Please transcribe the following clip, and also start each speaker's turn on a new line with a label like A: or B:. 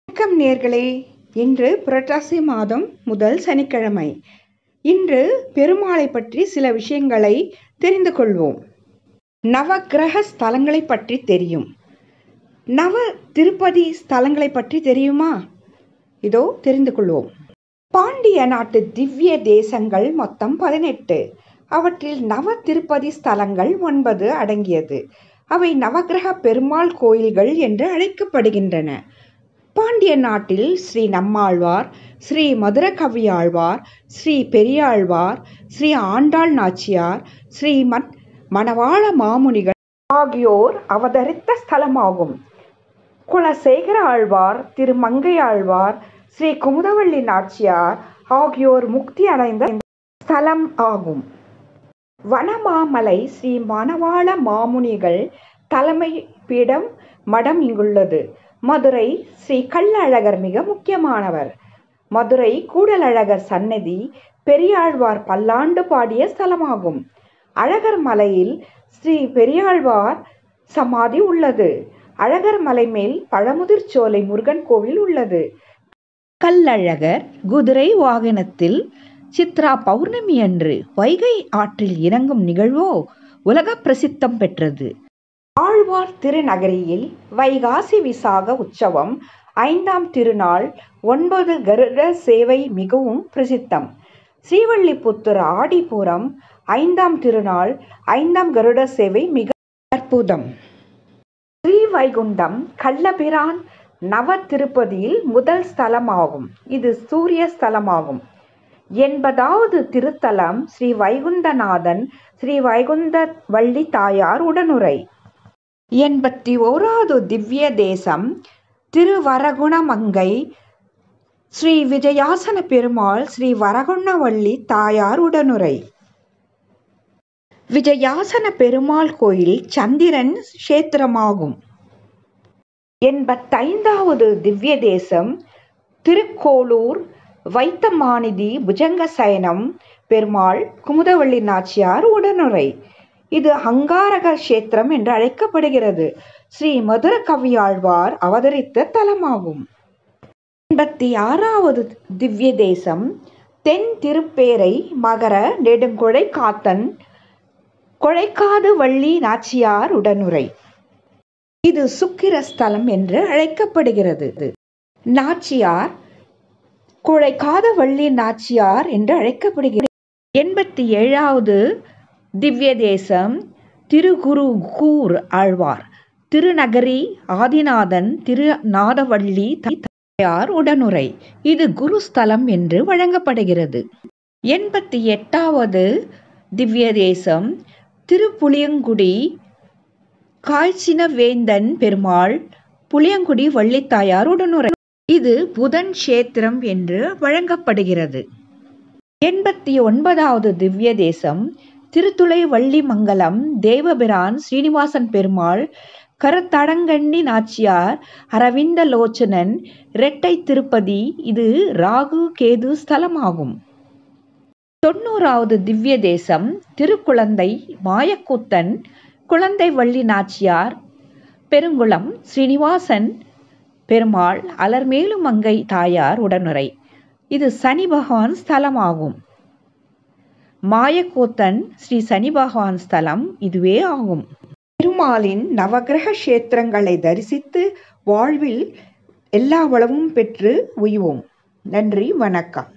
A: வணக்கம் நேர்களே இன்று புரட்டாசி மாதம் முதல் சனிக்கிழமை இன்று பெருமாளை பற்றி சில விஷயங்களை தெரிந்து கொள்வோம் நவக்கிரக ஸ்தலங்களை பற்றி தெரியும் நவ திருப்பதி ஸ்தலங்களை பற்றி தெரியுமா இதோ தெரிந்து கொள்வோம் பாண்டிய நாட்டு திவ்ய தேசங்கள் மொத்தம் பதினெட்டு அவற்றில் நவ திருப்பதி ஸ்தலங்கள் ஒன்பது அடங்கியது அவை நவக்கிரக பெருமாள் கோயில்கள் என்று அழைக்கப்படுகின்றன பாண்டிய நாட்டில் ஸ்ரீ நம்மாழ்வார் ஸ்ரீ மதுரகவியாழ்வார் ஸ்ரீ பெரியாழ்வார் ஸ்ரீ ஆண்டாள் நாச்சியார் ஸ்ரீமத் மணவாள மாமுனிகள் ஆகியோர் அவதரித்த ஸ்தலமாகும் குலசேகர ஆழ்வார் திரு மங்கையாழ்வார் ஸ்ரீ குமுதவள்ளி நாச்சியார் ஆகியோர் முக்தி அடைந்த ஸ்தலம் ஆகும் வனமாமலை ஸ்ரீ மணவாள மாமுனிகள் தலைமை பீடம் மடம் இங்குள்ளது மதுரை ஸ்ரீ கள்ளழகர் மிக முக்கியமானவர் மதுரை கூடலழகர் சன்னதி பெரியாழ்வார் பல்லாண்டு பாடிய ஸ்தலமாகும் அழகர் மலையில் ஸ்ரீ பெரியாழ்வார் சமாதி உள்ளது அழகர் மலை மேல் பழமுதிர் சோலை முருகன் கோவில் உள்ளது கல்லழகர் குதிரை வாகனத்தில் சித்ரா பௌர்ணமி அன்று வைகை ஆற்றில் இறங்கும் நிகழ்வோ உலக பிரசித்தம் பெற்றது ஆழ்வார் திருநகரியில் வைகாசி விசாக உற்சவம் ஐந்தாம் திருநாள் ஒன்பது கருட சேவை மிகவும் பிரசித்தம் ஸ்ரீவல்லிபுத்தூர் ஆடிப்புறம் ஐந்தாம் திருநாள் ஐந்தாம் கருட சேவை மிக அற்புதம் ஸ்ரீவைகுண்டம் கள்ளபிரான் நவ திருப்பதியில் முதல் ஸ்தலமாகும் இது சூரிய ஸ்தலமாகும் எண்பதாவது திருத்தலம் ஸ்ரீ வைகுந்தநாதன் ஸ்ரீ வைகுந்த வள்ளி தாயார் உடனுரை எண்பத்தி ஓராவது திவ்ய தேசம் திருவரகுணமங்கை ஸ்ரீ விஜயாசன பெருமாள் ஸ்ரீ வரகுணவள்ளி தாயார் உடனுரை விஜயாசன பெருமாள் கோயில் சந்திரன் கஷேத்திரமாகும் எண்பத்தைந்தாவது திவ்ய தேசம் திருக்கோளூர் வைத்தமாநிதி புஜங்க சயனம் பெருமாள் குமுதவள்ளி நாச்சியார் உடனுரை இது அங்காரக கஷேத்திரம் என்று அழைக்கப்படுகிறது ஸ்ரீ மதுர கவியாழ்வார் அவதரித்த தலமாகும் எண்பத்தி ஆறாவது திவ்ய தேசம் தென் திருப்பேரை மகர நெடுங்கொடை காத்தன் கொழைக்காது வள்ளி நாச்சியார் உடனுரை இது சுக்கிரஸ்தலம் என்று அழைக்கப்படுகிறது நாச்சியார் குழைக்காத வள்ளி நாச்சியார் என்று அழைக்கப்படுகிறது எண்பத்தி ஏழாவது திவ்ய தேசம் திருகுருகூர் ஆழ்வார் திருநகரி ஆதிநாதன் திரு நாதவள்ளி தாயார் உடனுரை இது குருஸ்தலம் என்று வழங்கப்படுகிறது எண்பத்தி எட்டாவது திவ்ய தேசம் திருப்புளியங்குடி காய்ச்சின வேந்தன் பெருமாள் புளியங்குடி வள்ளித்தாயார் உடனுரை இது புதன் கஷேத்திரம் என்று வழங்கப்படுகிறது எண்பத்தி ஒன்பதாவது திவ்ய தேசம் திருத்துளை வள்ளிமங்கலம் தேவபிரான் ஸ்ரீனிவாசன் பெருமாள் கருத்தடங்கண்ணி நாச்சியார் அரவிந்த லோச்சனன் இரட்டை திருப்பதி இது ராகு கேது ஸ்தலமாகும் தொண்ணூறாவது திவ்ய தேசம் திருக்குழந்தை மாயக்கூத்தன் குழந்தை வள்ளி நாச்சியார் பெருங்குளம் ஸ்ரீனிவாசன் பெருமாள் அலர்மேலு மங்கை தாயார் உடனுரை இது சனி பகவான் ஸ்தலமாகும் மாயக்கூத்தன் ஸ்ரீ சனி பகவான் ஸ்தலம் இதுவே ஆகும் பெருமாளின் நவகிரக கஷேத்திரங்களை தரிசித்து வாழ்வில் எல்லா வளமும் பெற்று உய்வோம் நன்றி வணக்கம்